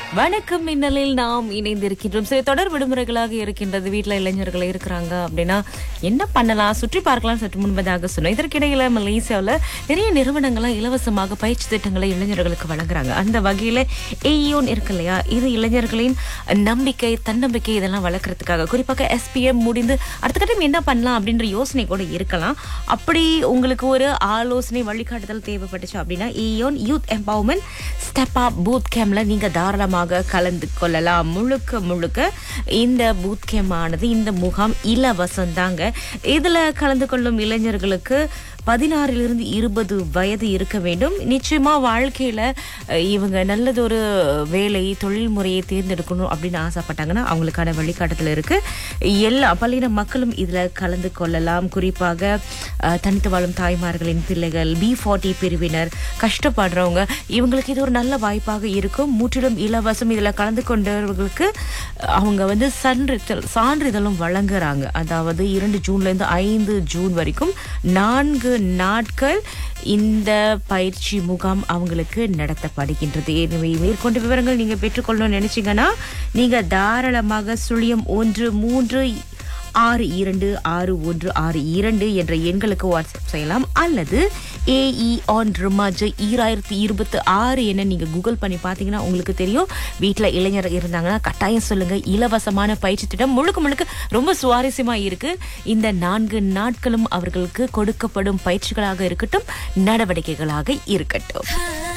வணக்கம் மின்னலில் நாம் இணைந்திருக்கின்றோம் சரி தொடர் விடுமுறைகளாக இருக்கின்றது வீட்டில் இளைஞர்கள் இருக்கிறாங்க அப்படின்னா என்ன பண்ணலாம் சுற்றி பார்க்கலாம் சற்று முன்பதாக சொன்னோம் இதற்கிடையில மலேசியாவில் நிறைய நிறுவனங்கள்லாம் இலவசமாக பயிற்சி திட்டங்களை இளைஞர்களுக்கு வழங்குறாங்க அந்த வகையில் ஏயோன் இருக்கு இல்லையா இது இளைஞர்களின் நம்பிக்கை தன்னம்பிக்கை இதெல்லாம் வளர்க்கறதுக்காக குறிப்பாக எஸ்பிஎம் முடிந்து அடுத்த கட்டம் என்ன பண்ணலாம் அப்படின்ற யோசனை கூட இருக்கலாம் அப்படி உங்களுக்கு ஒரு ஆலோசனை வழிகாட்டுதல் தேவைப்பட்டுச்சு அப்படின்னா Aeon youth empowerment step up booth கேம்ல நீங்க தாராளமாக கலந்து கொள்ளலாம் முழுக்க முழுக்க இந்த பூத் கேம் ஆனது இந்த முகாம் இலவசம் தாங்க இதுல கலந்து கொள்ளும் இளைஞர்களுக்கு பதினாறிலிருந்து இருபது வயது இருக்க வேண்டும் நிச்சயமா வாழ்க்கையில அஹ், இவங்க நல்லதொரு வேலை தொழில் முறையை தேர்ந்தெடுக்கணும் அப்படின்னு ஆசைப்பட்டாங்கன்னா அவங்களுக்கான வழிகாட்டுதல் இருக்கு எல்லா பள்ளியின மக்களும் இதுல கலந்து கொள்ளலாம் குறிப்பாக அஹ், தனித்து வாழும் தாய்மார்களின் பிள்ளைகள் பி ஃபார்ட்டி பிரிவினர் கஷ்டப்படுறவங்க இவங்களுக்கு இது ஒரு நல்ல வாய்ப்பாக இருக்கும் முற்றிலும் இலவசம் இதுல கலந்து கொண்டவர்களுக்கு அஹ், அவங்க வந்து சான்றிதழ் சான்றிதழும் வழங்குறாங்க அதாவது இரண்டு ஜூன்ல இருந்து ஐந்து ஜூன் வரைக்கும் நான்கு நாட்கள் இந்த பயிற்சி முகாம் அவங்களுக்கு நடத்தப்படுகின்றது எனவே மேற்கொண்டு விவரங்கள் நீங்க பெற்றுக்கொள்ளணும்னு நினைச்சீங்கன்னா நீங்க தாராளமாக சுழியம் ஒன்று மூன்று ஆறு இரண்டு ஆறு ஒன்று ஆறு இரண்டு என்ற எண்களுக்கு வாட்ஸ்அப் செய்யலாம் அல்லது ஏஇ ஆன் ரிமாஜ் ஈராயிரத்தி இருபத்தி ஆறு என நீங்க கூகுள் பண்ணி பார்த்தீங்கன்னா உங்களுக்கு தெரியும் வீட்டில் இளைஞர் இருந்தாங்கன்னா கட்டாயம் சொல்லுங்க இலவசமான பயிற்சி திட்டம் முழுக்க முழுக்க ரொம்ப சுவாரஸ்யமா இருக்கு இந்த நான்கு நாட்களும் அவர்களுக்கு கொடுக்கப்படும் பயிற்சிகளாக இருக்கட்டும் நடவடிக்கைகளாக இருக்கட்டும்